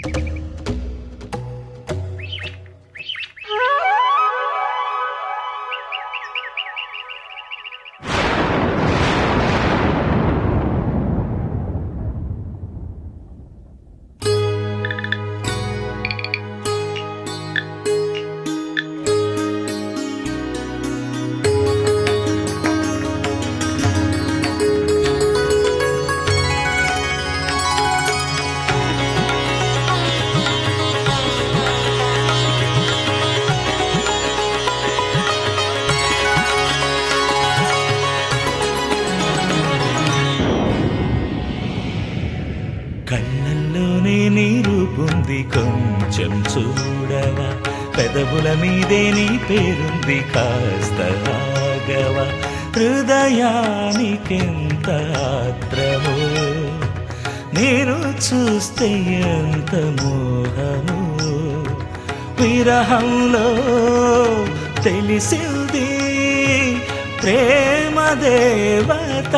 కళ్ళల్లోనే నీరు పొంది కొంచెం చూడవా పెదవుల మీదే నీ పేరుంది కాస్త ఆగవా హృదయానికెంత ఆత్రమో నేను చూస్తే ఎంత మోహము విరహంలో తెలిసింది ప్రేమ దేవత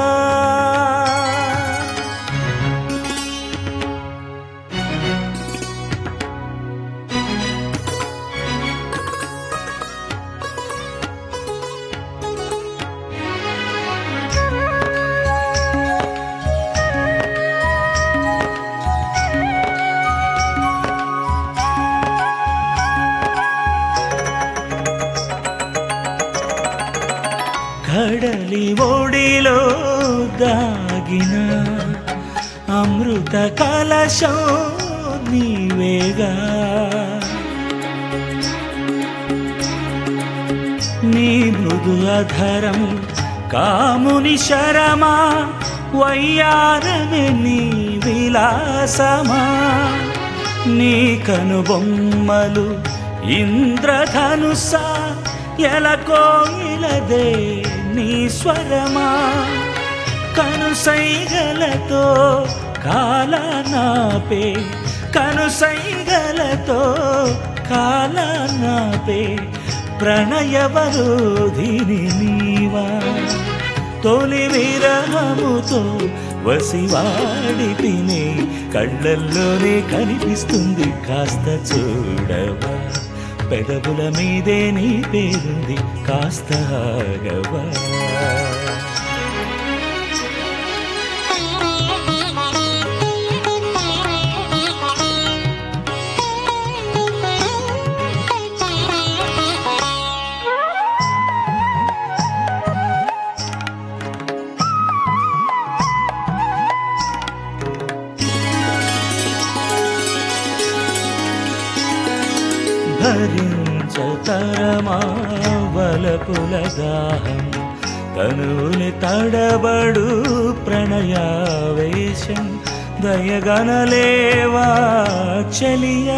కడలి ఒడిలో దాగిన అమృత కలశం నీవేగా నీ మృదు అధరం కాముని శరమా వయ్యారమే నీ విలాసమా నీ కనుబొమ్మలు ఇంద్రధనుస ఎలకోయిలదే నీ స్వరమా కనుసైగలతో కాలనాపే కనుసైగలతో కాలనాపే ప్రణయవరోధిని నీవా తొలి విరహముతో వసివాడి తినే కళ్ళల్లోనే కనిపిస్తుంది కాస్త చూడవా పెదవుల మీదే నీ పేరుంది కాస్త ఆగవా భరించతరమా వలపుల దాహం తనుని తడబడు ప్రణయావేశం దయగనలేవా చలియా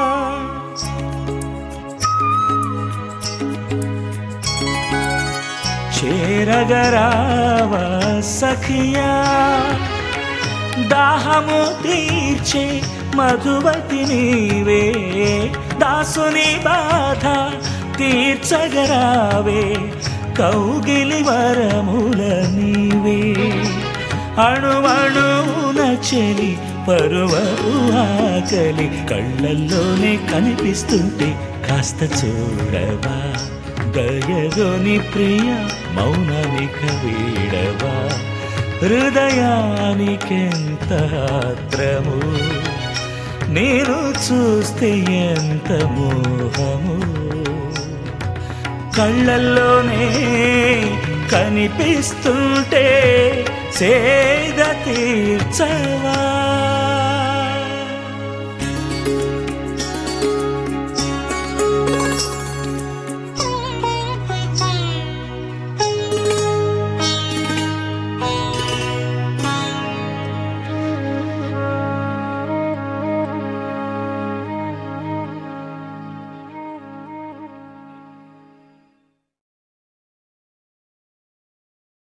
చేరగరావ సఖియా దాహము తీర్చే మధువతి నీవే దాసుని బాధ తీర్చగరావే కౌగిలి వరముల నీవే అణువణువున చెలి పరువపు ఆకలి కళ్ళల్లోనే కనిపిస్తుంటే కాస్త చూడవా దయగోని ప్రియ మౌనానిక వీడవా హృదయానికెంత ఆత్రము నేను చూస్తే ఎంత మోహము కళ్ళల్లోనే కనిపిస్తుంటే సేద